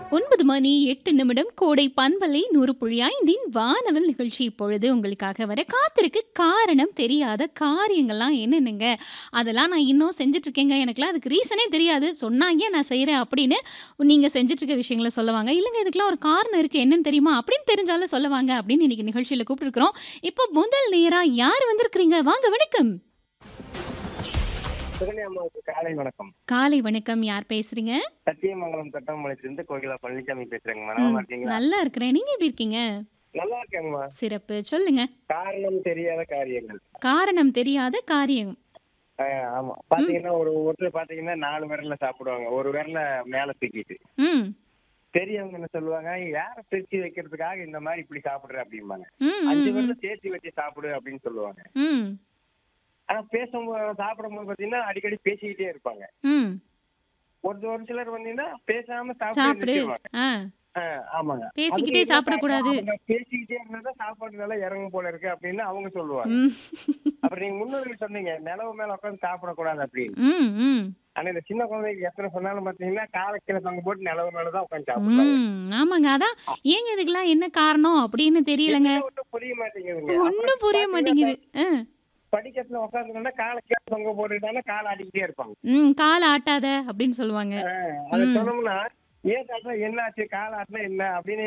ஒன்பது மணி எட்டு நிமிடம் கோடை பண்பலை நூறு புள்ளி ஐந்தின் வானவல் நிகழ்ச்சி இப்பொழுது உங்களுக்காக வர காத்திருக்கு காரணம் தெரியாத காரியங்கள்லாம் என்னென்னங்க அதெல்லாம் நான் இன்னும் செஞ்சுட்டு இருக்கேங்க எனக்குலாம் அதுக்கு ரீசனே தெரியாது சொன்னாங்க நான் செய்கிறேன் அப்படின்னு நீங்கள் செஞ்சுட்டு இருக்க விஷயங்களை சொல்லுவாங்க இல்லைங்க இதுக்கெல்லாம் ஒரு காரணம் இருக்குது என்னன்னு தெரியுமா அப்படின்னு தெரிஞ்சாலும் சொல்லுவாங்க அப்படின்னு இன்னைக்கு நிகழ்ச்சியில் கூப்பிட்டுருக்குறோம் இப்போ முதல் நேராக யார் வந்திருக்கிறீங்க வாங்க வணக்கம் சுகன்யா அம்மாவுக்கு காலை வணக்கம் காலை வணக்கம் யார் பேசுறீங்க சத்தியமங்கலம் தட்டமலையிலிருந்து கோகிலா பழனிசாமி பேசுறேங்கம்மா ம், நல்லா இருக்கீங்களா நல்லா இருக்கிறேன் நீங்க எப்படி இருக்கீங்க நல்லா இருக்கேங்கம்மா சிறப்பு சொல்லுங்க காரணம் தெரியாத காரியங்கள் காரணம் தெரியாத காரியம் ஆஹ் ஆமா பாத்தீங்கன்னா ஒரு ஒருத்தர் பாத்தீங்கன்னா நாலு விரல்ல சாப்பிடுவாங்க ஒரு விரல மேல தூக்கிட்டு ம் பெரியவங்க என்ன சொல்லுவாங்க யார பிரிச்சு வைக்கிறதுக்காக இந்த மாதிரி இப்படி சாப்பிடுற அப்படிம்பாங்க ம் அஞ்சு ம், விரல சேர்த்து வச்சு சாப்பிடு அப்படின்னு சொல்லுவாங்க ம் ஆனா பேசும்போது சாப்பிடும்போது பாத்தீங்கன்னா அடிக்கடி பேசிக்கிட்டே இருப்பாங்க ம் ஒரு ஒரு சிலர் வந்தீங்கன்னா பேசாம சாப்பிட்டு சாப்பிடு நிறுத்திடுவாங்க. ஆ ஆஹ் ஆமாங்க பேசிக்கிட்டே அதுக்கு என்ன சாப்பிடக்கூடாது. காரணம்? அவங்க பேசிக்கிட்டே இருந்தா சாப்பாடு நல்லா இறங்கும் போல இருக்கு அப்படின்னு அவங்க சொல்லுவாங்க ம் அப்புறம் நீங்க முன்னோர்கள் சொன்னீங்க நிலவு மேல உட்காந்து சாப்பிடக்கூடாது அப்படின்னு ம் ம் ஆனா இந்த சின்ன குழந்தைக்கு எத்தனை சொன்னாலும் பாத்தீங்கன்னா காலை கீழே தொங்க போட்டு நிலவு மேலதான் உட்காந்து சாப்பிடுறாங்க ம் ஆமாங்க அதான் ஏங்க இதுக்கெல்லாம் என்ன காரணம் அப்படின்னு தெரியலங்க என்ன ஒண்ணும் புரிய மாட்டேங்குதுங்க ஒன்றும் புரிய மாட்டேங்குது ஆ. படிக்கட்டுல உட்காந்துருந்தா காலை கீழே தொங்க போட்டுட்டாலும் காலை அடிக்கிட்டே இருப்பாங்க ம் கால் ஆட்டாத அப்படின்னு சொல்லுவாங்க ஆஹ் அதை சொன்னோம்னா ஏன் தாத்தா என்ன ஆச்சு காலை ஆட்டினா என்ன அப்படின்னு